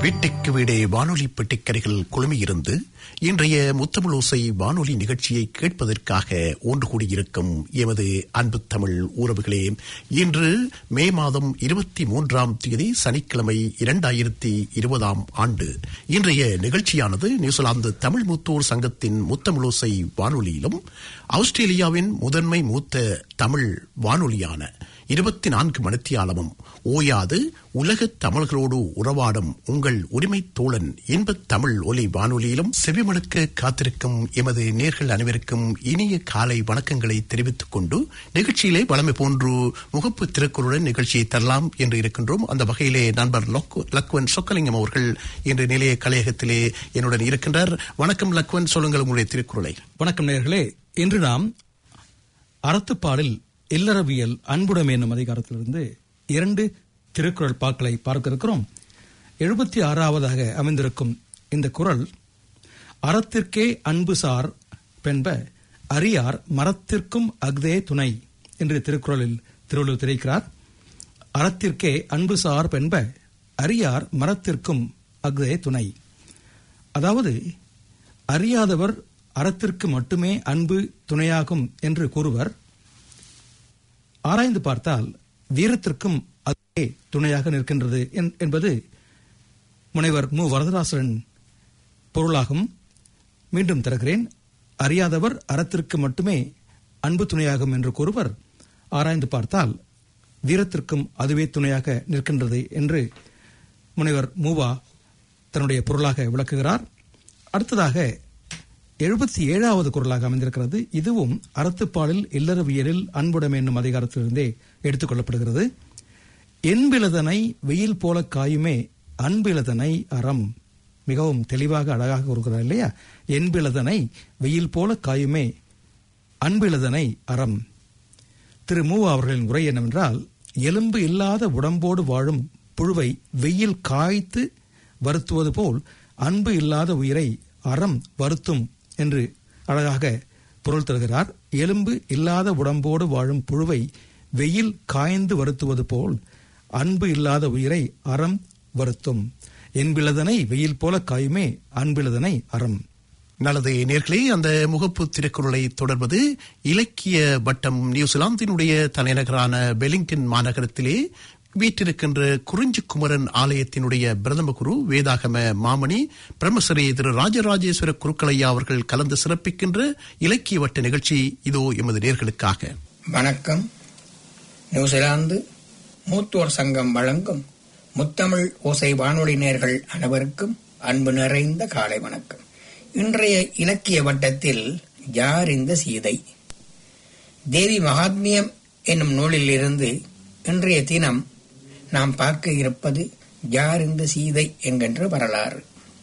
வீட்டுக்கு வீடே வானொலி பெட்டிக்கரைகள் குழுமியிருந்து இன்றைய முத்தமிழோசை வானொலி நிகழ்ச்சியை கேட்பதற்காக ஒன்று கூடியிருக்கும் எமது அன்பு தமிழ் உறவுகளே இன்று மே மாதம் இருபத்தி மூன்றாம் தேதி சனிக்கிழமை இரண்டாயிரத்தி இருபதாம் ஆண்டு இன்றைய நிகழ்ச்சியானது நியூசிலாந்து தமிழ் முத்தோர் சங்கத்தின் முத்தமிழோசை வானொலியிலும் ஆஸ்திரேலியாவின் முதன்மை மூத்த தமிழ் வானொலியான இருபத்தி நான்கு மணித்தியாலமும் ஓயாது உலகத் தமிழர்களோடு உறவாடும் உங்கள் உரிமை தோழன் இன்பத் தமிழ் ஒலி வானொலியிலும் செவிமடுக்க காத்திருக்கும் எமது நேர்கள் அனைவருக்கும் இனிய காலை வணக்கங்களை தெரிவித்துக் கொண்டு நிகழ்ச்சியிலே வளமை போன்று முகப்பு திருக்குறளுடன் நிகழ்ச்சியை தரலாம் என்று இருக்கின்றோம் அந்த வகையிலே நண்பர் லக்வன் சொக்கலிங்கம் அவர்கள் இன்று நிலைய கலையகத்திலே என்னுடன் இருக்கின்றார் வணக்கம் லக்வன் சொல்லுங்கள் உங்களுடைய திருக்குறளை வணக்கம் நேர்களே இன்று நாம் அறத்துப்பாலில் இல்லறவியல் அன்புடம் என்னும் அதிகாரத்திலிருந்து இரண்டு திருக்குறள் பாக்களை பார்க்க இருக்கிறோம் எழுபத்தி ஆறாவதாக அமைந்திருக்கும் இந்த குரல் அறத்திற்கே அன்பு சார் பெண்ப அரியார் மரத்திற்கும் அக்தே துணை என்று திருக்குறளில் திருவள்ளுவர் தெரிவிக்கிறார் அறத்திற்கே அன்பு சார் பெண்ப அரியார் மரத்திற்கும் அக்தே துணை அதாவது அறியாதவர் அறத்திற்கு மட்டுமே அன்பு துணையாகும் என்று கூறுவர் ஆராய்ந்து பார்த்தால் வீரத்திற்கும் அதுவே துணையாக நிற்கின்றது என்பது முனைவர் மு வரதராசன் பொருளாகும் மீண்டும் தருகிறேன் அறியாதவர் அறத்திற்கு மட்டுமே அன்பு துணையாகும் என்று கூறுவர் ஆராய்ந்து பார்த்தால் வீரத்திற்கும் அதுவே துணையாக நிற்கின்றது என்று முனைவர் மூவா தன்னுடைய பொருளாக விளக்குகிறார் அடுத்ததாக எழுபத்தி ஏழாவது குரலாக அமைந்திருக்கிறது இதுவும் அறத்துப்பாலில் இல்லறவியலில் அன்புடம் என்னும் அதிகாரத்திலிருந்தே எடுத்துக் கொள்ளப்படுகிறது என்பிலதனை வெயில் போல காயுமே அன்பிலதனை அறம் மிகவும் தெளிவாக அழகாக கூறுகிறார் இல்லையா என்பிலதனை வெயில் போல காயுமே அன்பிலதனை அறம் திரு மூவா அவர்களின் உரை என்னவென்றால் எலும்பு இல்லாத உடம்போடு வாழும் புழுவை வெயில் காய்த்து வருத்துவது போல் அன்பு இல்லாத உயிரை அறம் வருத்தும் என்று அழகாக பொருள் தருகிறார் எலும்பு இல்லாத உடம்போடு வாழும் புழுவை வெயில் காய்ந்து வருத்துவது போல் அன்பு இல்லாத உயிரை அறம் வருத்தும் என்பிலதனை வெயில் போல காயுமே அன்பிலதனை அறம் நல்லது நேர்களே அந்த முகப்பு திருக்குறளை தொடர்வது இலக்கிய வட்டம் நியூசிலாந்தினுடைய தலைநகரான வெலிங்டன் மாநகரத்திலே வீற்றிருக்கின்ற குறிஞ்சி குமரன் ஆலயத்தினுடைய பிரதம குரு வேதாகம மாமணி பிரம்மசரி திரு ராஜராஜேஸ்வர குருக்களையா அவர்கள் கலந்து சிறப்பிக்கின்ற இலக்கிய வட்ட நிகழ்ச்சி இதோ எமது நேர்களுக்காக வணக்கம் நியூசிலாந்து மூத்தோர் சங்கம் வழங்கும் முத்தமிழ் ஓசை வானொலி நேர்கள் அனைவருக்கும் அன்பு நிறைந்த காலை வணக்கம் இன்றைய இலக்கிய வட்டத்தில் யார் இந்த சீதை தேவி மகாத்மியம் என்னும் நூலில் இருந்து இன்றைய தினம் நாம் பார்க்க இருப்பது யார் இந்த சீதை என்கின்ற வரலாறு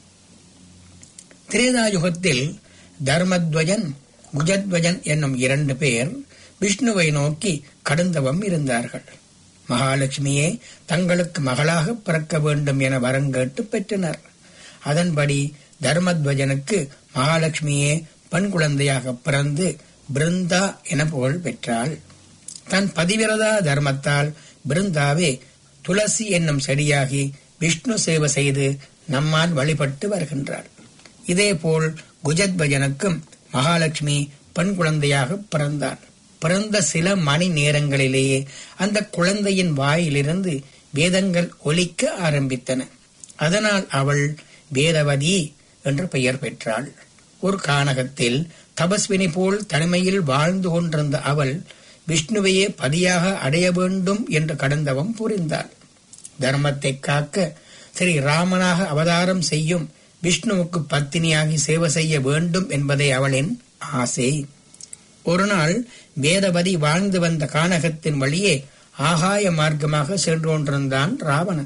திரேதாயுகத்தில் தர்மத்வஜன் குஜத்வஜன் என்னும் இரண்டு பேர் விஷ்ணுவை நோக்கி கடுந்தவம் இருந்தார்கள் மகாலட்சுமியே தங்களுக்கு மகளாக பிறக்க வேண்டும் என வரங்கேட்டு பெற்றனர் அதன்படி தர்மத்வஜனுக்கு மகாலட்சுமியே பெண் குழந்தையாக பிறந்து பிருந்தா என புகழ் பெற்றாள் தன் பதிவிரதா தர்மத்தால் பிருந்தாவே துளசி என்னும் செடியாகி விஷ்ணு சேவை செய்து நம்மால் வழிபட்டு வருகின்றார் இதேபோல் குஜத்வஜனுக்கும் மகாலட்சுமி பெண் குழந்தையாக பிறந்தார் பிறந்த சில மணி நேரங்களிலேயே அந்த குழந்தையின் வாயிலிருந்து வேதங்கள் ஒலிக்க ஆரம்பித்தன அதனால் அவள் வேதவதி என்று பெயர் பெற்றாள் ஒரு கானகத்தில் தபஸ்வினி போல் தனிமையில் வாழ்ந்து கொண்டிருந்த அவள் விஷ்ணுவையே பதியாக அடைய வேண்டும் என்று கடந்தவம் புரிந்தாள் தர்மத்தை காக்க ஸ்ரீ ராமனாக அவதாரம் செய்யும் விஷ்ணுவுக்கு பத்தினியாகி சேவை செய்ய வேண்டும் என்பதே அவளின் ஆசை ஒரு நாள் வேதவதி வாழ்ந்து வந்த கானகத்தின் வழியே ஆகாய மார்க்கமாக சென்று கொண்டிருந்தான் ராவணன்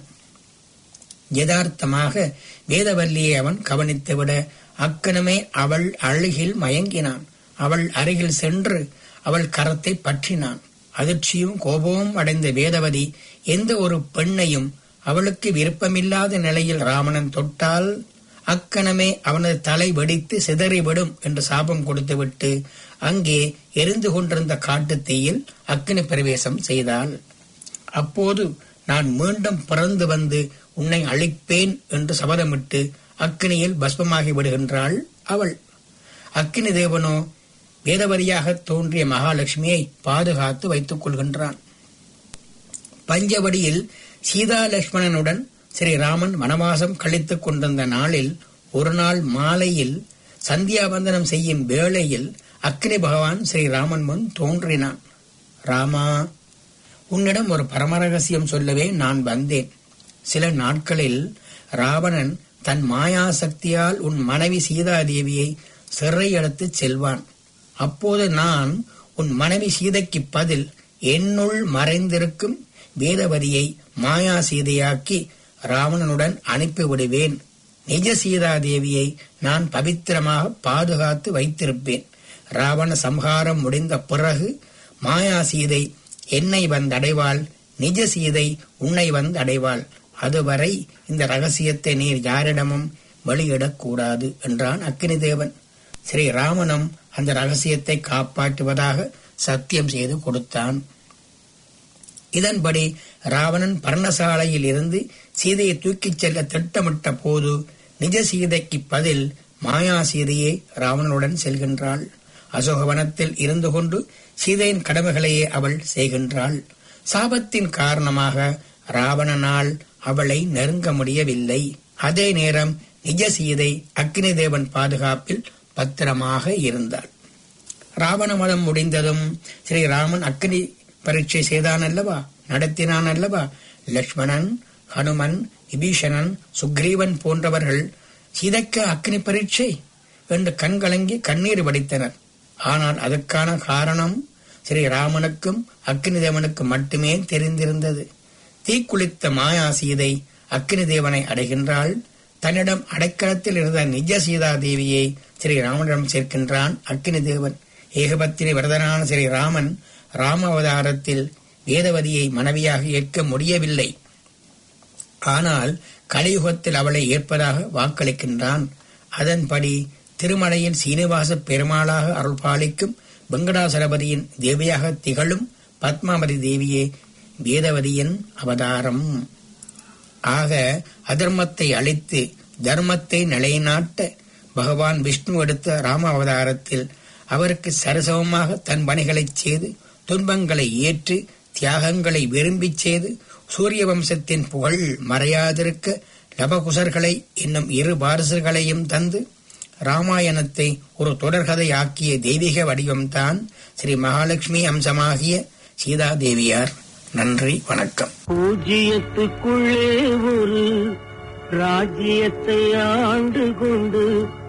யதார்த்தமாக வேதவல்லியை அவன் கவனித்துவிட அக்கணமே அவள் அழுகில் மயங்கினான் அவள் அருகில் சென்று அவள் கரத்தை பற்றினான் அதிர்ச்சியும் கோபமும் அடைந்த வேதவதி எந்த ஒரு பெண்ணையும் அவளுக்கு விருப்பமில்லாத நிலையில் ராவணன் தொட்டால் அக்கணமே அவனது தலை வெடித்து சிதறிவிடும் என்று சாபம் கொடுத்துவிட்டு அங்கே எரிந்து கொண்டிருந்த காட்டுத் தீயில் அக்னி பிரவேசம் செய்தாள் அப்போது நான் மீண்டும் பிறந்து வந்து உன்னை அழிப்பேன் என்று சபதமிட்டு அக்கினியில் பஸ்மமாகி விடுகின்றாள் அவள் அக்கினி தேவனோ வேதவரியாக தோன்றிய மகாலட்சுமியை பாதுகாத்து வைத்துக் கொள்கின்றான் பஞ்சவடியில் சீதா லட்சுமணனுடன் ஸ்ரீராமன் வனவாசம் கழித்துக் கொண்டிருந்த நாளில் ஒரு நாள் மாலையில் சந்தியாவந்தனம் செய்யும் வேளையில் அக்னி பகவான் ஸ்ரீராமன் முன் தோன்றினான் ராமா உன்னிடம் ஒரு பரமரகசியம் சொல்லவே நான் வந்தேன் சில நாட்களில் ராவணன் தன் மாயா சக்தியால் உன் மனைவி சீதாதேவியை சிறையெடுத்துச் செல்வான் அப்போது நான் உன் மனைவி சீதைக்கு பதில் என்னுள் மறைந்திருக்கும் வேதவதியை மாயா சீதையாக்கி ராவணனுடன் அனுப்பிவிடுவேன் நிஜ சீதாதேவியை நான் பவித்திரமாக பாதுகாத்து வைத்திருப்பேன் ராவண சம்ஹாரம் முடிந்த பிறகு மாயா சீதை என்னை வந்தடைவாள் நிஜ சீதை உன்னை வந்தடைவாள் அதுவரை இந்த ரகசியத்தை நீர் யாரிடமும் வெளியிடக்கூடாது என்றான் அக்னி தேவன் ஸ்ரீராமனும் அந்த ரகசியத்தை காப்பாற்றுவதாக சத்தியம் செய்து கொடுத்தான் இதன்படி ராவணன் பர்ணசாலையில் இருந்து சீதையை தூக்கிச் செல்ல திட்டமிட்ட போது நிஜ சீதைக்கு பதில் மாயா சீதையே ராவணனுடன் செல்கின்றாள் அசோகவனத்தில் இருந்து கொண்டு சீதையின் கடமைகளையே அவள் செய்கின்றாள் சாபத்தின் காரணமாக ராவணனால் அவளை நெருங்க முடியவில்லை அதே நேரம் நிஜ சீதை அக்னி தேவன் பாதுகாப்பில் பத்திரமாக இருந்தாள் ராவண மதம் முடிந்ததும் ஸ்ரீராமன் அக்னி பரீட்சை செய்தான் அல்லவா நடத்தினான் அல்லவா லக்ஷ்மணன் ஹனுமன் விபீஷணன் சுக்ரீவன் போன்றவர்கள் சீதைக்கு அக்னி பரீட்சை என்று கண்கலங்கி கண்ணீர் வடித்தனர் ஆனால் அதற்கான காரணம் ஸ்ரீராமனுக்கும் அக்னி தேவனுக்கும் மட்டுமே தெரிந்திருந்தது தீக்குளித்த மாயா சீதை அக்னி தேவனை அடைகின்றாள் தன்னிடம் அடைக்கலத்தில் இருந்த நிஜ சீதா தேவியை ஸ்ரீராமனிடம் சேர்க்கின்றான் அக்னி தேவன் ஏகபத்தினி வரதனான ஸ்ரீராமன் ராம அவதாரத்தில் வேதவதியை மனைவியாக ஏற்க முடியவில்லை ஆனால் கலியுகத்தில் அவளை ஏற்பதாக வாக்களிக்கின்றான் அதன்படி திருமலையில் சீனிவாச பெருமாளாக அருள் பாலிக்கும் வெங்கடாசலபதியின் தேவியாக திகழும் பத்மாவதி தேவியே வேதவதியின் அவதாரம் ஆக அதர்மத்தை அழித்து தர்மத்தை நிலைநாட்ட பகவான் விஷ்ணு எடுத்த ராம அவதாரத்தில் அவருக்கு சரிசமமாக தன் பணிகளைச் செய்து துன்பங்களை ஏற்று தியாகங்களை விரும்பிச் செய்து சூரிய வம்சத்தின் புகழ் மறையாதிருக்க லபகுசர்களை இன்னும் இரு வாரிசுகளையும் தந்து ராமாயணத்தை ஒரு தொடர்கதை ஆக்கிய தெய்வீக வடிவம்தான் ஸ்ரீ மகாலட்சுமி அம்சமாகிய சீதா தேவியார் நன்றி வணக்கம் பூஜ்ஜியத்துக்குள்ளே ஒரு ராஜ்யத்தை ஆண்டு கொண்டு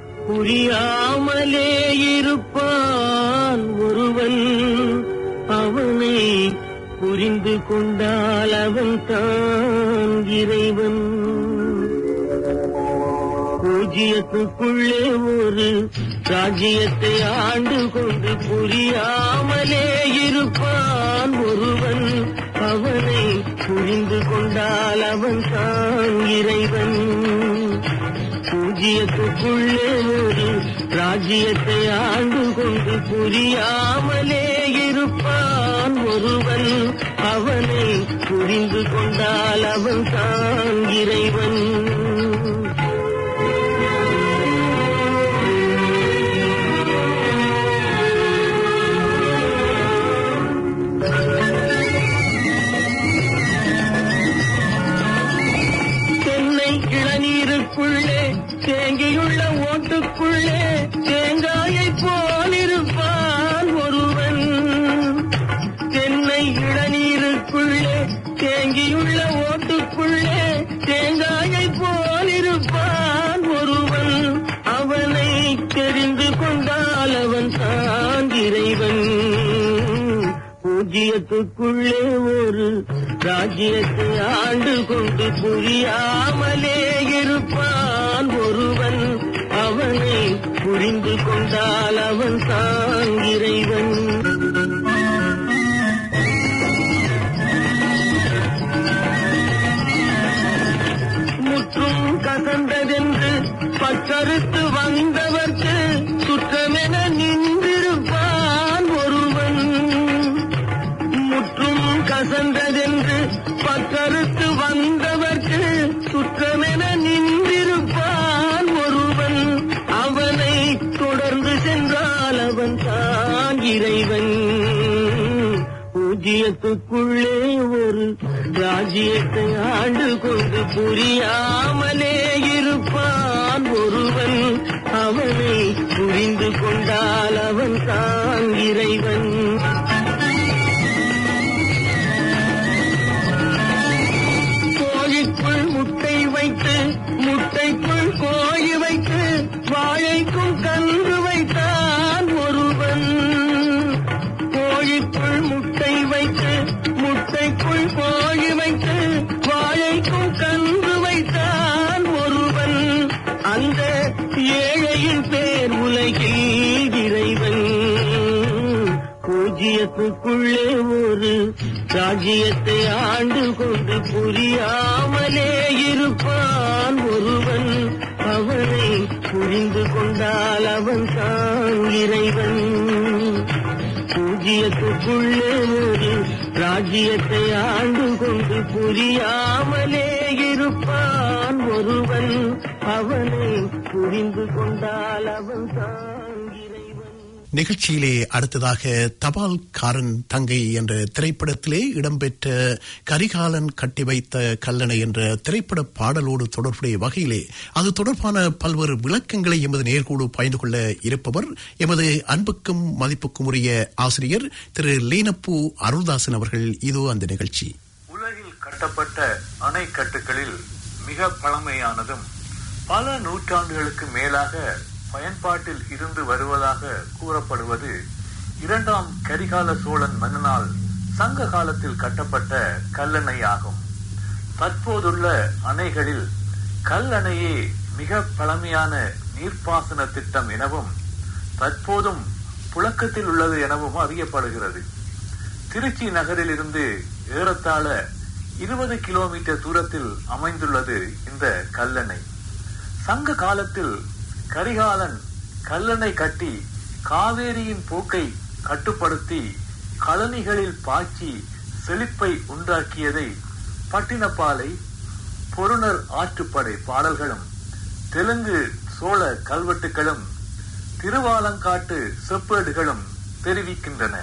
புரியாமலே இருப்பான் ஒருவன் அவனை புரிந்து கொண்டால் அவன் தான் இறைவன் பூஜ்ஜியத்துக்குள்ளே ஒரு ராஜ்யத்தை ஆண்டு கொண்டு புரியாமலே இருப்பான் ஒருவன் அவனை புரிந்து கொண்டால் அவன் தான் இறைவன் பூஜ்ஜியத்துக்குள்ளே ஒரு ராஜ்யத்தை ஆண்டு கொண்டு புரியாமலே இருப்பான் ஒருவன் அவனை புரிந்து கொண்டால் அவன் தான் இறைவன் தென்னை இளநீருக்குள்ளே தேங்கியுள்ள ஓட்டுக்குள்ளே தேங்காயை போலிருப்பான் ஒருவன் தென்னை இளநீருக்குள்ளே தேங்கியுள்ள ஓட்டுக்குள்ளே தேங்காயை போலிருப்பான் ஒருவன் அவனை தெரிந்து கொண்டால் அவன் தான் இறைவன் பூஜ்ஜியத்துக்குள்ளே ஒரு ராஜ்யத்தை ஆண்டு கொண்டு புரியாமலே இருப்பான் ஒருவன் அவனை புரிந்து கொண்டால் அவன் தான் இறைவன் முற்றும் கசந்ததென்று பக்கருத்து வந்தவர்க்கு சுற்றமென நின்றிருப்பான் ஒருவன் முற்றும் கசந்ததென்று பக்கருத்து வந்தவர்க்கு சுற்ற பூஜ்ஜியத்துக்குள்ளே ஒரு ராஜ்யத்தை ஆண்டு கொண்டு புரியாமலே இருப்பான் ஒருவன் அவனை புரிந்து கொண்டால் அவன் தான் இறைவன் கோழிக்குள் முட்டை வைத்து முட்டைக்குள் கோழி வைத்து வாழைக்கும் கன்று வைத்தான் ஒருவன் கோழிக்குள் முட்டை வைத்து முட்டைக்குள் கோழி வைத்து வாழைக்கும் கன்று வைத்தான் ஒருவன் அந்த ஏழையின் பேர் உலகில் இறைவன் பூஜ்ஜியத்துக்குள்ளே ஒரு ராஜ்யத்தை ஆண்டு கொண்டு புரியாமலே இருப்பான் ஒருவன் அவனை புரிந்து கொண்டால் அவன் தான் இறைவன் பூஜ்ஜியத்துக்குள்ளே ஒரு ராஜ்யத்தை ஆண்டு கொண்டு புரியாமலே இருப்பான் ஒருவன் அவனை புரிந்து கொண்டால் அவன் தான் இறைவன் நிகழ்ச்சியிலே அடுத்ததாக தபால்காரன் தங்கை என்ற திரைப்படத்திலே இடம்பெற்ற கரிகாலன் கட்டி வைத்த கல்லணை என்ற திரைப்பட பாடலோடு தொடர்புடைய வகையிலே அது தொடர்பான பல்வேறு விளக்கங்களை எமது நேர்கூடு பயந்து கொள்ள இருப்பவர் எமது அன்புக்கும் மதிப்புக்கும் உரிய ஆசிரியர் திரு லீனப்பு அருள்தாசன் அவர்கள் இதோ அந்த நிகழ்ச்சி உலகில் கட்டப்பட்ட அணைக்கட்டுகளில் மிக பழமையானதும் பல நூற்றாண்டுகளுக்கு மேலாக பயன்பாட்டில் இருந்து வருவதாக கூறப்படுவது இரண்டாம் கரிகால சோழன் மன்னனால் சங்க காலத்தில் கட்டப்பட்ட கல்லணை ஆகும் தற்போதுள்ள அணைகளில் கல்லணையே மிக பழமையான நீர்ப்பாசன திட்டம் எனவும் தற்போதும் புழக்கத்தில் உள்ளது எனவும் அறியப்படுகிறது திருச்சி நகரில் இருந்து ஏறத்தாழ இருபது கிலோமீட்டர் தூரத்தில் அமைந்துள்ளது இந்த கல்லணை சங்க காலத்தில் கரிகாலன் கல்லணை கட்டி காவேரியின் போக்கை கட்டுப்படுத்தி கழனிகளில் பாய்ச்சி செழிப்பை உண்டாக்கியதை பட்டினப்பாலை பொருணர் ஆற்றுப்படை பாடல்களும் தெலுங்கு சோழ கல்வெட்டுகளும் திருவாலங்காட்டு செப்பேடுகளும் தெரிவிக்கின்றன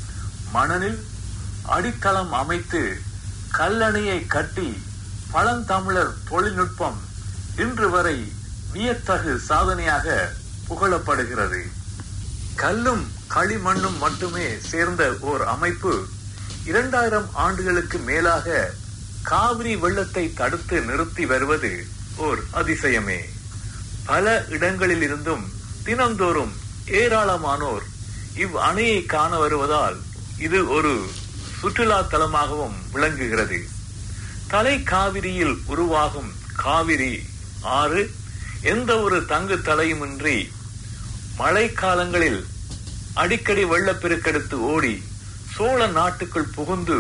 மணலில் அடித்தளம் அமைத்து கல்லணையை கட்டி பழந்தமிழர் தொழில்நுட்பம் இன்று வரை வியத்தகு சாதனையாக புகழப்படுகிறது கல்லும் களிமண்ணும் மட்டுமே சேர்ந்த ஓர் அமைப்பு இரண்டாயிரம் ஆண்டுகளுக்கு மேலாக காவிரி வெள்ளத்தை தடுத்து நிறுத்தி வருவது ஓர் அதிசயமே பல இடங்களில் இருந்தும் தினந்தோறும் ஏராளமானோர் இவ் அணையை காண வருவதால் இது ஒரு சுற்றுலா தலமாகவும் விளங்குகிறது தலை காவிரியில் உருவாகும் காவிரி ஆறு எந்த ஒரு தங்கு தலையுமின்றி மழைக்காலங்களில் அடிக்கடி வெள்ளப்பெருக்கெடுத்து ஓடி சோழ நாட்டுக்குள் புகுந்து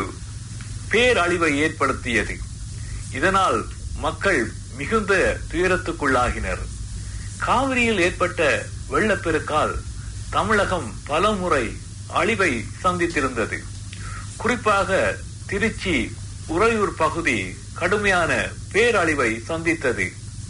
பேரழிவை ஏற்படுத்தியது இதனால் மக்கள் மிகுந்த துயரத்துக்குள்ளாகினர் காவிரியில் ஏற்பட்ட வெள்ளப்பெருக்கால் தமிழகம் பலமுறை அழிவை சந்தித்திருந்தது குறிப்பாக திருச்சி உறையூர் பகுதி கடுமையான பேரழிவை சந்தித்தது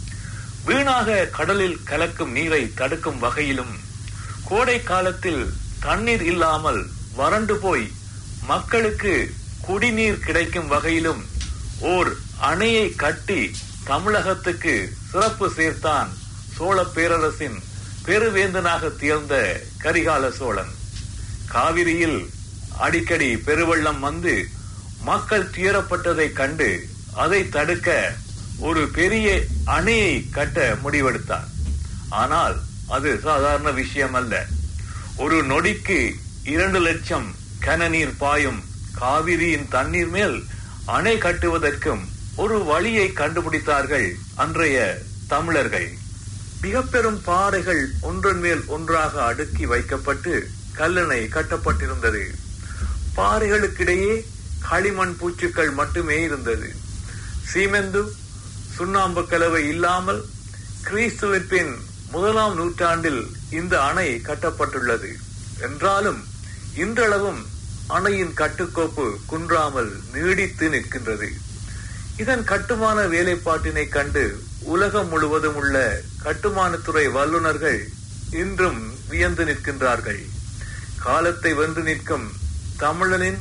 வீணாக கடலில் கலக்கும் நீரை தடுக்கும் வகையிலும் கோடை காலத்தில் தண்ணீர் இல்லாமல் வறண்டு போய் மக்களுக்கு குடிநீர் கிடைக்கும் வகையிலும் ஓர் அணையை கட்டி தமிழகத்துக்கு சிறப்பு சேர்த்தான் சோழ பேரரசின் பெருவேந்தனாக திகழ்ந்த கரிகால சோழன் காவிரியில் அடிக்கடி பெருவெள்ளம் வந்து மக்கள் துயரப்பட்டதை கண்டு அதை தடுக்க ஒரு பெரிய அணையை கட்ட முடிவெடுத்தார் ஆனால் அது சாதாரண விஷயம் அல்ல ஒரு நொடிக்கு இரண்டு லட்சம் கனநீர் பாயும் காவிரியின் தண்ணீர் மேல் அணை கட்டுவதற்கும் ஒரு வழியை கண்டுபிடித்தார்கள் அன்றைய தமிழர்கள் மிக பெரும் பாறைகள் ஒன்றன் மேல் ஒன்றாக அடுக்கி வைக்கப்பட்டு கல்லணை கட்டப்பட்டிருந்தது பாறைகளுக்கிடையே களிமண் பூச்சுக்கள் மட்டுமே இருந்தது சீமெந்து சுண்ணாம்பு கலவை இல்லாமல் கிறிஸ்துவின் பின் முதலாம் நூற்றாண்டில் இந்த அணை கட்டப்பட்டுள்ளது என்றாலும் இன்றளவும் அணையின் கட்டுக்கோப்பு குன்றாமல் நீடித்து நிற்கின்றது இதன் கட்டுமான வேலைப்பாட்டினை கண்டு உலகம் முழுவதும் உள்ள கட்டுமானத்துறை வல்லுநர்கள் இன்றும் வியந்து நிற்கின்றார்கள் காலத்தை வென்று நிற்கும் தமிழனின்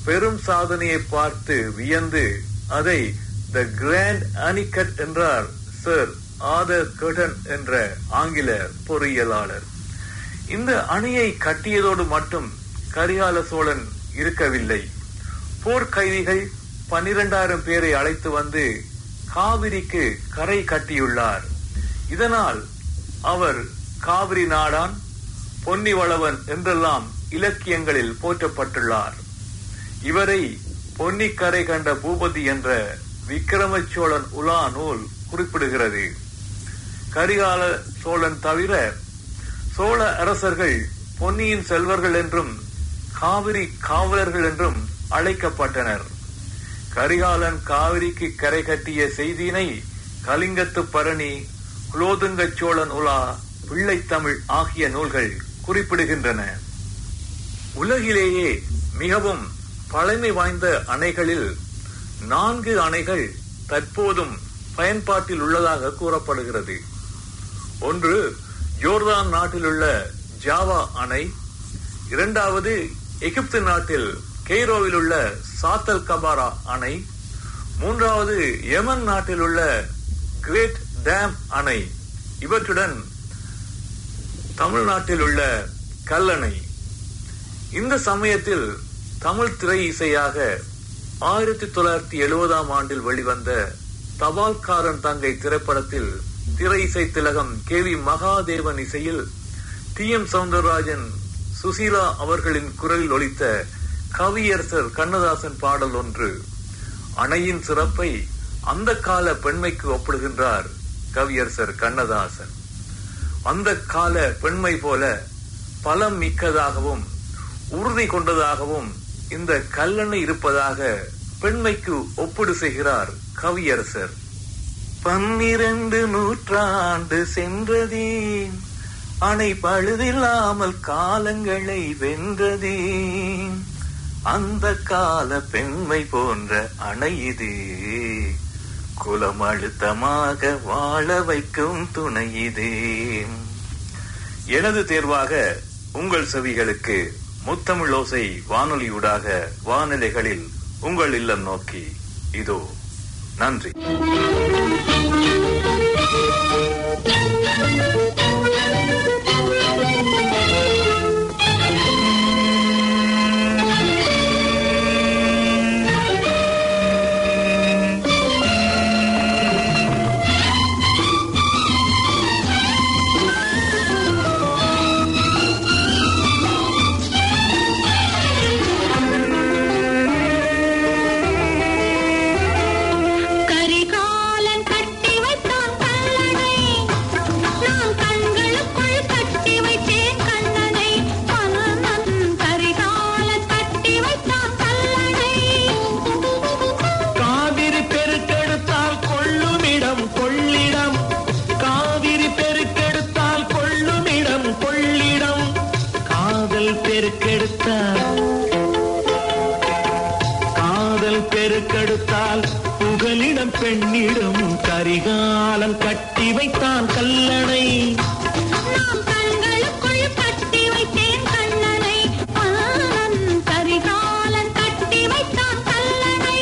பெரும் சாதனையை பார்த்து வியந்து அதை த கிராண்ட் அனிகட் என்றார் சர் ஆதர் கர்டன் என்ற ஆங்கில பொறியியலாளர் இந்த அணையை கட்டியதோடு மட்டும் கரிகால சோழன் இருக்கவில்லை போர்க்கைதிகள் பன்னிரண்டாயிரம் பேரை அழைத்து வந்து காவிரிக்கு கரை கட்டியுள்ளார் இதனால் அவர் காவிரி நாடான் பொன்னிவளவன் என்றெல்லாம் இலக்கியங்களில் போற்றப்பட்டுள்ளார் இவரை பொன்னிக்கரை கண்ட பூபதி என்ற விக்கிரம சோழன் உலா நூல் குறிப்பிடுகிறது கரிகால சோழன் தவிர சோழ அரசர்கள் பொன்னியின் செல்வர்கள் என்றும் காவிரி காவலர்கள் என்றும் அழைக்கப்பட்டனர் கரிகாலன் காவிரிக்கு கரை கட்டிய செய்தியினை கலிங்கத்து பரணி குலோதுங்க சோழன் உலா பிள்ளைத்தமிழ் ஆகிய நூல்கள் குறிப்பிடுகின்றன உலகிலேயே மிகவும் பழமை வாய்ந்த அணைகளில் நான்கு அணைகள் தற்போதும் பயன்பாட்டில் உள்ளதாக கூறப்படுகிறது ஒன்று ஜோர்தான் நாட்டிலுள்ள ஜாவா அணை இரண்டாவது எகிப்து நாட்டில் கெய்ரோவில் உள்ள சாத்தல் கபாரா அணை மூன்றாவது யமன் நாட்டில் உள்ள கிரேட் டேம் அணை இவற்றுடன் தமிழ்நாட்டில் உள்ள கல்லணை இந்த சமயத்தில் தமிழ் திரை இசையாக ஆயிரத்தி தொள்ளாயிரத்தி எழுபதாம் ஆண்டில் வெளிவந்த தபால்காரன் தங்கை திரைப்படத்தில் திரை இசை திலகம் கே வி மகாதேவன் இசையில் டி எம் சவுந்தரராஜன் சுசீலா அவர்களின் குரலில் ஒலித்த கவியரசர் கண்ணதாசன் பாடல் ஒன்று அணையின் சிறப்பை அந்த கால பெண்மைக்கு ஒப்பிடுகின்றார் கவியரசர் கண்ணதாசன் அந்த கால பெண்மை போல பலம் மிக்கதாகவும் உறுதி கொண்டதாகவும் இந்த கல்லணை இருப்பதாக பெண்மைக்கு ஒப்பிடு செய்கிறார் கவியரசர் பன்னிரண்டு நூற்றாண்டு சென்றதே அணை பழுதில்லாமல் காலங்களை வென்றதே அந்த கால பெண்மை போன்ற அணை இது குலம் அழுத்தமாக வாழ வைக்கும் துணை இது எனது தேர்வாக உங்கள் செவிகளுக்கு முத்தமிழோசை வானொலியூடாக வானிலைகளில் உங்கள் இல்லம் நோக்கி இதோ நன்றி கரிகாலன் கட்டி வைத்தான் கல்லணை நான் கண்களுக்குள் கட்டி வைத்தேன் கண்ணனை மன்னன் கரிகாலன் கட்டி வைத்தான் கல்லணை காவிரி பெருக்கெடுத்தால் கொள்ளுமிடம் கொள்ளிடம் காவிரி பெருக்கெடுத்தால் கொள்ளுமிடம் கொள்ளிடம் காதல் பெருக்கெடுத்தால் காதல் பெருக்கெடுத்தால் புகலிடம் பெண்ணிடம் கரிகாலம் கட்டி வைத்தான் கல்லணை நான் கண்களுக்குள் கட்டி வைத்தேன் கண்ணனை மன்னன் கரிகாலன் கட்டி வைத்தான் கல்லணை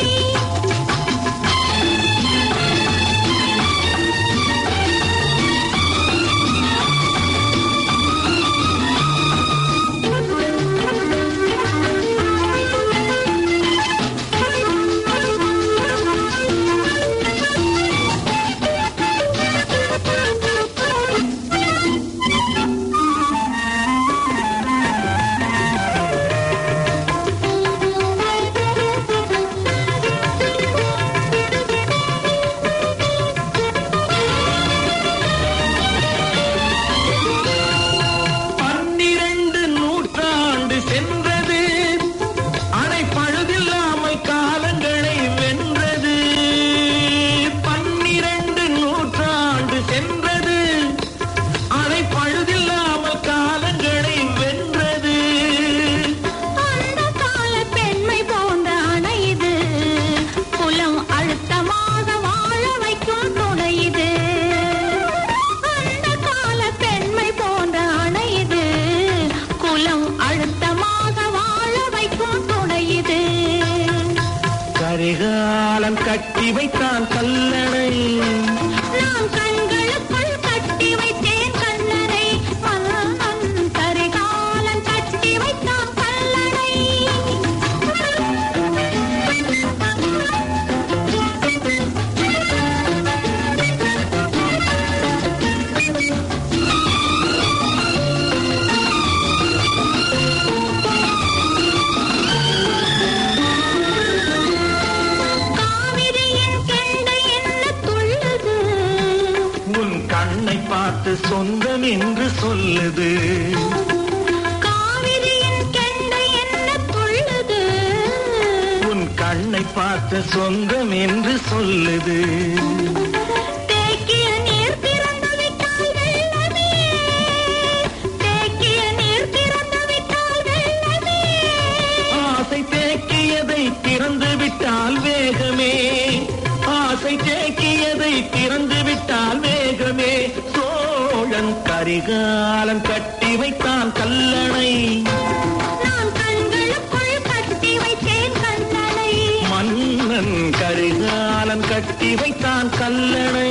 கண்ணை பார்த்து சொந்தம் என்று சொல்லுது காவிரியின் கெண்டை என்ன துள்ளுது உன் கண்ணை பார்த்து சொந்தம் என்று சொல்லுது தேக்கிய நீர் திறந்து விட்டால் வெள்ளமே தேக்கிய நீர் திறந்து விட்டால் வெள்ளமே ஆசை தேக்கியதை திறந்து விட்டால் வேகமே ஆசை தேக்கியதை திறந்து விட்டால் வேகமே சோழன் கரிகாலன் கட்டி வைத்தான் கல்லணை நான் கண்களுக்குள் கட்டி வைத்தேன் கண்ணனை மன்னன் கரிகாலன் கட்டி வைத்தான் கல்லணை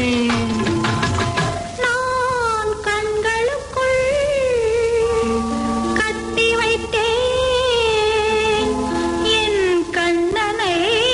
நான் கண்களுக்குள் கட்டி வைத்தேன் என் கண்ணனை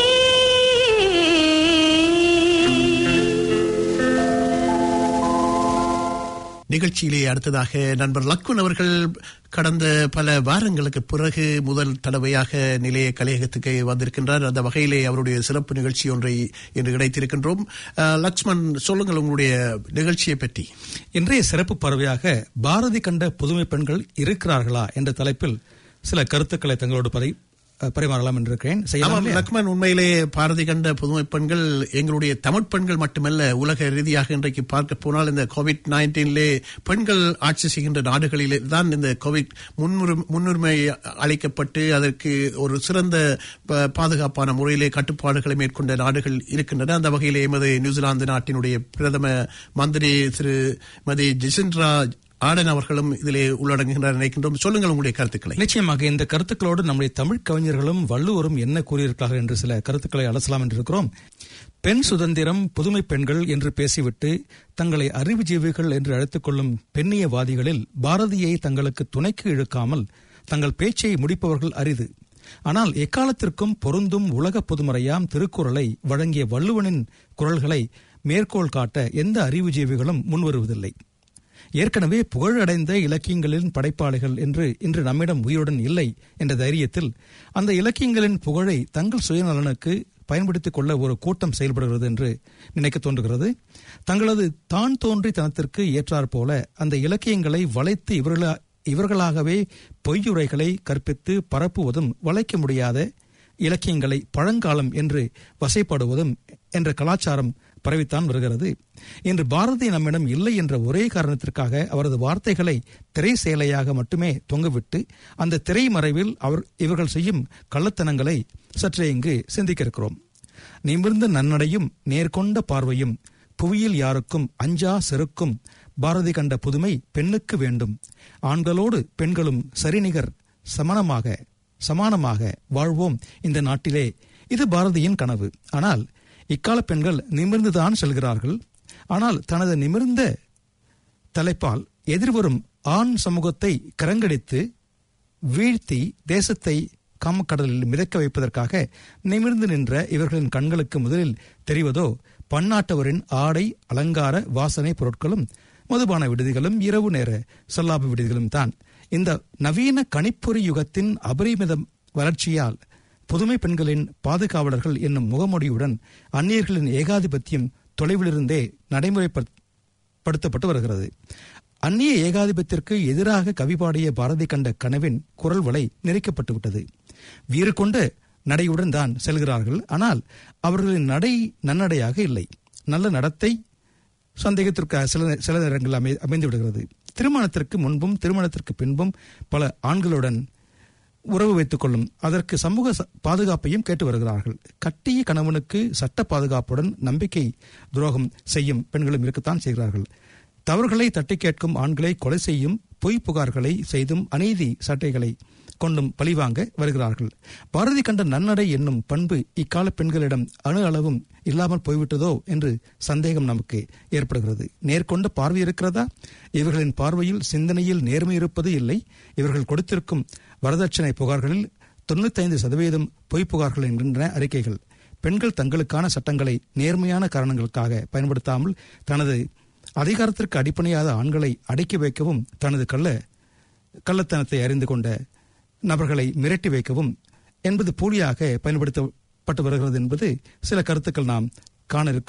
நிகழ்ச்சியிலே அடுத்ததாக நண்பர் லக்குன் அவர்கள் கடந்த பல வாரங்களுக்கு பிறகு முதல் தடவையாக நிலைய கலையகத்துக்கு வந்திருக்கின்றார் அந்த வகையிலே அவருடைய சிறப்பு நிகழ்ச்சி ஒன்றை இன்று கிடைத்திருக்கின்றோம் அஹ், லக்ஷ்மண் சொல்லுங்கள் உங்களுடைய நிகழ்ச்சியை பற்றி இன்றைய சிறப்பு பறவையாக பாரதி கண்ட புதுமை பெண்கள் இருக்கிறார்களா என்ற தலைப்பில் சில கருத்துக்களை தங்களோடு பரி அஹ், பரிமாறலாம் என்று இருக்கிறேன் ஆமாம் செய்யலாம் லக்ஷ்மண் உண்மையிலே பாரதி கண்ட புதுமை பெண்கள் எங்களுடைய தமிழ் பெண்கள் மட்டுமல்ல உலக ரீதியாக இன்றைக்கு பார்க்க போனால் இந்த கோவிட் நைன்டீன்லே பெண்கள் ஆட்சி செய்கின்ற நாடுகளிலே தான் இந்த கோவிட் முன்னுரிமை முன்னுரிமை அளிக்கப்பட்டு அதற்கு ஒரு சிறந்த ப- பாதுகாப்பான முறையிலே கட்டுப்பாடுகளை மேற்கொண்ட நாடுகள் இருக்கின்றன அந்த வகையிலே எமது நியூசிலாந்து நாட்டினுடைய பிரதம மந்திரி திருமதி ஜிசின்ட்ரா ஆடன் அவர்களும் இதிலே உள்ளடங்குகின்றார் நினைக்கின்றோம் சொல்லுங்கள் உங்களுடைய கருத்துக்களை நிச்சயமாக இந்த கருத்துக்களோடு நம்முடைய தமிழ் கவிஞர்களும் வள்ளுவரும் என்ன கூறியிருக்கிறார்கள் என்று சில கருத்துக்களை அலசலாம் என்று இருக்கிறோம் பெண் சுதந்திரம் புதுமை பெண்கள் என்று பேசிவிட்டு தங்களை அறிவுஜீவிகள் என்று அழைத்துக் கொள்ளும் பெண்ணியவாதிகளில் பாரதியை தங்களுக்கு துணைக்கு இழுக்காமல் தங்கள் பேச்சை முடிப்பவர்கள் அரிது ஆனால் எக்காலத்திற்கும் பொருந்தும் உலக பொதுமறையாம் திருக்குறளை வழங்கிய வள்ளுவனின் குரல்களை மேற்கோள் காட்ட எந்த அறிவுஜீவிகளும் முன்வருவதில்லை ஏற்கனவே புகழடைந்த இலக்கியங்களின் படைப்பாளிகள் என்று இன்று நம்மிடம் உயிருடன் இல்லை என்ற தைரியத்தில் அந்த இலக்கியங்களின் புகழை தங்கள் சுயநலனுக்கு பயன்படுத்திக் கொள்ள ஒரு கூட்டம் செயல்படுகிறது என்று நினைக்க தோன்றுகிறது தங்களது தான் தோன்றி தனத்திற்கு ஏற்றாற் போல அந்த இலக்கியங்களை வளைத்து இவர்களா இவர்களாகவே பொய்யுரைகளை கற்பித்து பரப்புவதும் வளைக்க முடியாத இலக்கியங்களை பழங்காலம் என்று வசைப்படுவதும் என்ற கலாச்சாரம் பரவித்தான் வருகிறது இன்று பாரதி நம்மிடம் இல்லை என்ற ஒரே காரணத்திற்காக அவரது வார்த்தைகளை திரை சேலையாக மட்டுமே தொங்கவிட்டு அந்த திரை மறைவில் அவர் இவர்கள் செய்யும் கள்ளத்தனங்களை சற்றே இங்கு சிந்திக்க இருக்கிறோம் நிமிர்ந்த நன்னடையும் நேர்கொண்ட பார்வையும் புவியில் யாருக்கும் அஞ்சா செருக்கும் பாரதி கண்ட புதுமை பெண்ணுக்கு வேண்டும் ஆண்களோடு பெண்களும் சரிநிகர் சமணமாக சமானமாக வாழ்வோம் இந்த நாட்டிலே இது பாரதியின் கனவு ஆனால் இக்கால பெண்கள் நிமிர்ந்துதான் செல்கிறார்கள் ஆனால் தனது நிமிர்ந்த தலைப்பால் எதிர்வரும் ஆண் சமூகத்தை கரங்கடித்து வீழ்த்தி தேசத்தை காமக்கடலில் மிதக்க வைப்பதற்காக நிமிர்ந்து நின்ற இவர்களின் கண்களுக்கு முதலில் தெரிவதோ பன்னாட்டவரின் ஆடை அலங்கார வாசனை பொருட்களும் மதுபான விடுதிகளும் இரவு நேர சொல்லாபு விடுதிகளும் தான் இந்த நவீன கணிப்பொறி யுகத்தின் அபரிமித வளர்ச்சியால் புதுமை பெண்களின் பாதுகாவலர்கள் என்னும் முகமொழியுடன் அந்நியர்களின் ஏகாதிபத்தியம் தொலைவிலிருந்தே நடைமுறைப்படுத்தப்பட்டு வருகிறது அந்நிய ஏகாதிபத்திற்கு எதிராக கவி பாடிய பாரதி கண்ட கனவின் குரல் வலை நெரிக்கப்பட்டு விட்டது வீறு கொண்ட நடையுடன் தான் செல்கிறார்கள் ஆனால் அவர்களின் நடை நன்னடையாக இல்லை நல்ல நடத்தை சந்தேகத்திற்கு சில சில நேரங்கள் அமை அமைந்து விடுகிறது திருமணத்திற்கு முன்பும் திருமணத்திற்கு பின்பும் பல ஆண்களுடன் உறவு வைத்துக் கொள்ளும் அதற்கு சமூக ச- பாதுகாப்பையும் கேட்டு வருகிறார்கள் கட்டிய கணவனுக்கு சட்ட பாதுகாப்புடன் நம்பிக்கை துரோகம் செய்யும் பெண்களும் இருக்கத்தான் செய்கிறார்கள் தவறுகளை தட்டி கேட்கும் ஆண்களை கொலை செய்யும் பொய் புகார்களை செய்தும் அநீதி சட்டைகளை கொண்டும் பழிவாங்க வருகிறார்கள் பாரதி கண்ட நன்னடை என்னும் பண்பு இக்கால பெண்களிடம் அணு அளவும் இல்லாமல் போய்விட்டதோ என்று சந்தேகம் நமக்கு ஏற்படுகிறது நேர்கொண்ட பார்வை இருக்கிறதா இவர்களின் பார்வையில் சிந்தனையில் நேர்மை இருப்பது இல்லை இவர்கள் கொடுத்திருக்கும் வரதட்சணை புகார்களில் தொண்ணூத்தைந்து சதவீதம் பொய் புகார்கள் என்கின்றன அறிக்கைகள் பெண்கள் தங்களுக்கான சட்டங்களை நேர்மையான காரணங்களுக்காக பயன்படுத்தாமல் தனது அதிகாரத்திற்கு அடிப்படையாத ஆண்களை அடக்கி வைக்கவும் தனது கள்ள கள்ளத்தனத்தை அறிந்து கொண்ட நபர்களை மிரட்டி வைக்கவும் என்பது போலியாக பயன்படுத்தப்பட்டு வருகிறது என்பது சில கருத்துக்கள் நாம் காண இருக்க-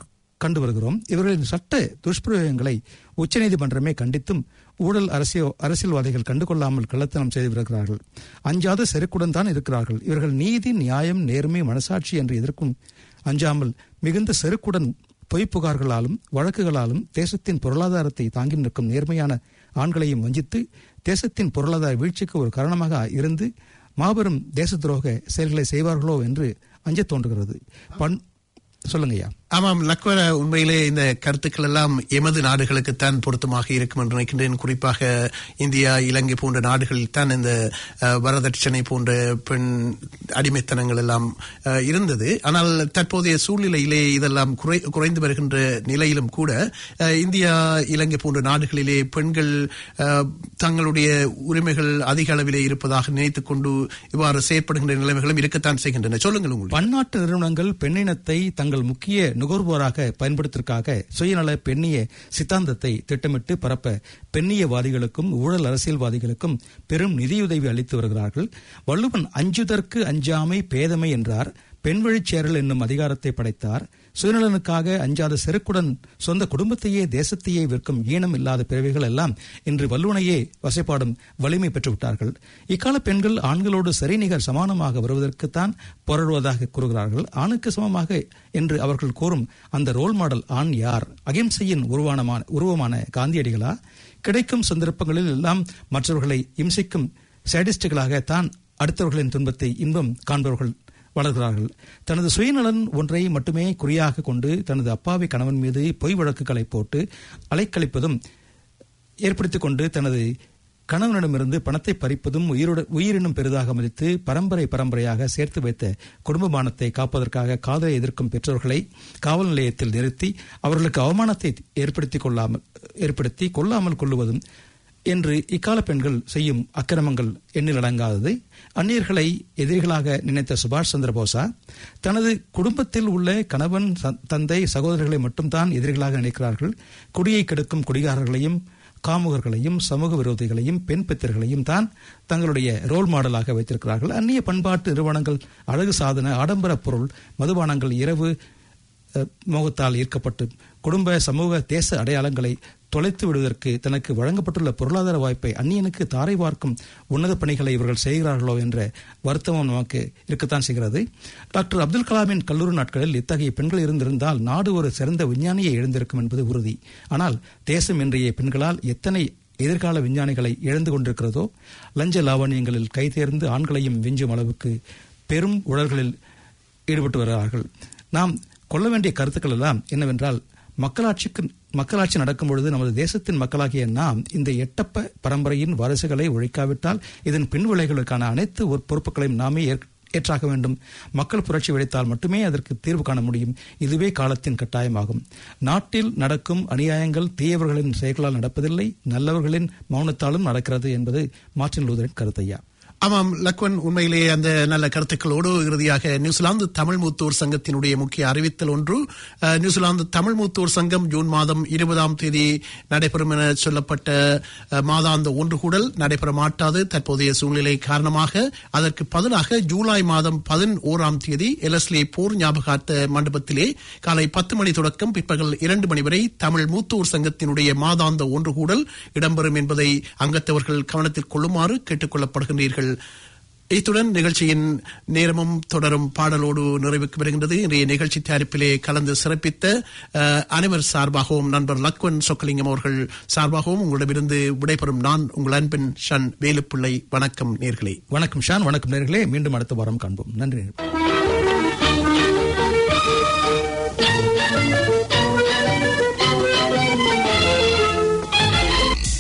கண்டு வருகிறோம் இவர்களின் சட்ட துஷ்பிரயோகங்களை உச்சநீதிமன்றமே கண்டித்தும் ஊழல் அரசியல் அரசியல்வாதிகள் கண்டுகொள்ளாமல் கள்ளத்தனம் செய்து வருகிறார்கள் அஞ்சாத செருக்குடன் தான் இருக்கிறார்கள் இவர்கள் நீதி நியாயம் நேர்மை மனசாட்சி என்று எதற்கும் அஞ்சாமல் மிகுந்த செருக்குடன் பொய்ப் புகார்களாலும் வழக்குகளாலும் தேசத்தின் பொருளாதாரத்தை தாங்கி நிற்கும் நேர்மையான ஆண்களையும் வஞ்சித்து தேசத்தின் பொருளாதார வீழ்ச்சிக்கு ஒரு காரணமாக இருந்து மாபெரும் தேச துரோக செயல்களை செய்வார்களோ என்று அஞ்சத் தோன்றுகிறது பண் சொல்லுங்கய்யா ஆமாம் லக்வர உண்மையிலே இந்த கருத்துக்கள் எல்லாம் எமது நாடுகளுக்குத்தான் பொருத்தமாக இருக்கும் என்று நினைக்கின்றேன் குறிப்பாக இந்தியா இலங்கை போன்ற நாடுகளில் தான் இந்த அஹ், வரதட்சணை போன்ற பெண் அடிமைத்தனங்கள் எல்லாம் அஹ், இருந்தது ஆனால் தற்போதைய சூழ்நிலையிலே இதெல்லாம் குறை குறைந்து வருகின்ற நிலையிலும் கூட அஹ், இந்தியா இலங்கை போன்ற நாடுகளிலே பெண்கள் அஹ், தங்களுடைய உரிமைகள் அதிக அளவிலே இருப்பதாக நினைத்துக் கொண்டு இவ்வாறு செயற்படுகின்ற நிலைமைகளும் இருக்கத்தான் செய்கின்றன சொல்லுங்கள் உங்களுக்கு பன்னாட்டு நிறுவனங்கள் பெண்ணினத்தை தங்கள் முக்கிய நுகர்வோராக பயன்படுத்துவதற்காக சுயநல பெண்ணிய சித்தாந்தத்தை திட்டமிட்டு பரப்ப பெண்ணியவாதிகளுக்கும் ஊழல் அரசியல்வாதிகளுக்கும் பெரும் நிதியுதவி அளித்து வருகிறார்கள் வள்ளுவன் அஞ்சுதற்கு அஞ்சாமை பேதமை என்றார் பெண்வழிச் சேரல் என்னும் அதிகாரத்தை படைத்தார் சுயநலனுக்காக அஞ்சாத செருக்குடன் சொந்த குடும்பத்தையே தேசத்தையே விற்கும் ஈனம் இல்லாத பிறவிகள் எல்லாம் இன்று வல்லுனையே வசைப்பாடும் வலிமை பெற்றுவிட்டார்கள் இக்கால பெண்கள் ஆண்களோடு சரிநிகர் சமானமாக வருவதற்குத்தான் போராடுவதாக கூறுகிறார்கள் ஆணுக்கு சமமாக என்று அவர்கள் கூறும் அந்த ரோல் மாடல் ஆண் யார் அகிம்சையின் உருவானமான உருவமான காந்தியடிகளா கிடைக்கும் சந்தர்ப்பங்களில் எல்லாம் மற்றவர்களை இம்சிக்கும் சேடிஸ்டுகளாக தான் அடுத்தவர்களின் துன்பத்தை இன்பம் காண்பவர்கள் வளர்கிறார்கள் தனது சுயநலன் ஒன்றை மட்டுமே குறியாக கொண்டு தனது அப்பாவி கணவன் மீது பொய் வழக்குகளை போட்டு அலைக்கழிப்பதும் ஏற்படுத்திக் கொண்டு தனது கணவனிடமிருந்து பணத்தை பறிப்பதும் உயிரோட உயிரினும் பெரிதாக மதித்து பரம்பரை பரம்பரையாக சேர்த்து வைத்த குடும்பமானத்தை காப்பதற்காக காதலை எதிர்க்கும் பெற்றோர்களை காவல் நிலையத்தில் நிறுத்தி அவர்களுக்கு அவமானத்தை ஏற்படுத்திக் கொள்ளாமல் ஏற்படுத்தி கொள்ளாமல் கொள்ளுவதும் என்று இக்கால பெண்கள் செய்யும் அக்கிரமங்கள் எண்ணில் அடங்காதது அந்நியர்களை எதிரிகளாக நினைத்த சுபாஷ் சந்திர போசா தனது குடும்பத்தில் உள்ள கணவன் ச- தந்தை சகோதரர்களை மட்டும்தான் எதிரிகளாக நினைக்கிறார்கள் குடியை கெடுக்கும் குடிகாரர்களையும் காமுகர்களையும் சமூக விரோதிகளையும் பெண் பித்தர்களையும் தான் தங்களுடைய ரோல் மாடலாக வைத்திருக்கிறார்கள் அந்நிய பண்பாட்டு நிறுவனங்கள் அழகு சாதன ஆடம்பர பொருள் மதுபானங்கள் இரவு அஹ், மோகத்தால் ஈர்க்கப்பட்டு குடும்ப சமூக தேச அடையாளங்களை தொலைத்து விடுவதற்கு தனக்கு வழங்கப்பட்டுள்ள பொருளாதார வாய்ப்பை அந்நியனுக்கு தாரை பார்க்கும் உன்னத பணிகளை இவர்கள் செய்கிறார்களோ என்ற வருத்தமும் நமக்கு இருக்கத்தான் செய்கிறது டாக்டர் அப்துல் கலாமின் கல்லூரி நாட்களில் இத்தகைய பெண்கள் இருந்திருந்தால் நாடு ஒரு சிறந்த விஞ்ஞானியை எழுந்திருக்கும் என்பது உறுதி ஆனால் தேசம் இன்றைய பெண்களால் எத்தனை எதிர்கால விஞ்ஞானிகளை இழந்து கொண்டிருக்கிறதோ லஞ்ச லாவணியங்களில் கைதேர்ந்து ஆண்களையும் விஞ்சும் அளவுக்கு பெரும் உழல்களில் ஈடுபட்டு வருகிறார்கள் நாம் கொள்ள வேண்டிய கருத்துக்கள் எல்லாம் என்னவென்றால் மக்களாட்சிக்கு மக்களாட்சி நடக்கும் பொழுது நமது தேசத்தின் மக்களாகிய நாம் இந்த எட்டப்ப பரம்பரையின் வாரிசுகளை ஒழிக்காவிட்டால் இதன் பின்விளைகளுக்கான அனைத்து ஒரு பொறுப்புகளையும் நாமே ஏற்க ஏற்றாக வேண்டும் மக்கள் புரட்சி விளைத்தால் மட்டுமே அதற்கு தீர்வு காண முடியும் இதுவே காலத்தின் கட்டாயமாகும் நாட்டில் நடக்கும் அநியாயங்கள் தீயவர்களின் செயல்களால் நடப்பதில்லை நல்லவர்களின் மௌனத்தாலும் நடக்கிறது என்பது மார்ட்டின் லூதரின் கருத்தையா ஆமாம் லக்வன் உண்மையிலேயே அந்த நல்ல கருத்துக்களோடு இறுதியாக நியூசிலாந்து தமிழ் மூத்தோர் சங்கத்தினுடைய முக்கிய அறிவித்தல் ஒன்று அஹ், நியூசிலாந்து தமிழ் மூத்தோர் சங்கம் ஜூன் மாதம் இருபதாம் தேதி நடைபெறும் என சொல்லப்பட்ட அஹ், மாதாந்த ஒன்று கூடல் நடைபெற மாட்டாது தற்போதைய சூழ்நிலை காரணமாக அதற்கு பதிலாக ஜூலை மாதம் பதினோராம் தேதி எலஸ்லே போர் ஞாபகார்த்த மண்டபத்திலே காலை பத்து மணி தொடக்கம் பிற்பகல் இரண்டு மணி வரை தமிழ் மூத்தோர் சங்கத்தினுடைய மாதாந்த ஒன்று கூடல் இடம்பெறும் என்பதை அங்கத்தவர்கள் கவனத்தில் கொள்ளுமாறு கேட்டுக் கொள்ளப்படுகின்றீர்கள் இத்துடன் நிகழ்ச்சியின் நேரமும் தொடரும் பாடலோடு நிறைவுக்கு வருகின்றது இன்றைய நிகழ்ச்சி தயாரிப்பிலே கலந்து சிறப்பித்த அஹ், அனைவர் சார்பாகவும் நண்பர் லக்வன் சொக்கலிங்கம் அவர்கள் சார்பாகவும் உங்களிடமிருந்து விடைபெறும் நான் உங்கள் அன்பின் ஷன் வேலுப்பிள்ளை வணக்கம் நேர்களே வணக்கம் ஷான் வணக்கம் நேர்களே மீண்டும் அடுத்த வாரம் காண்போம் நன்றி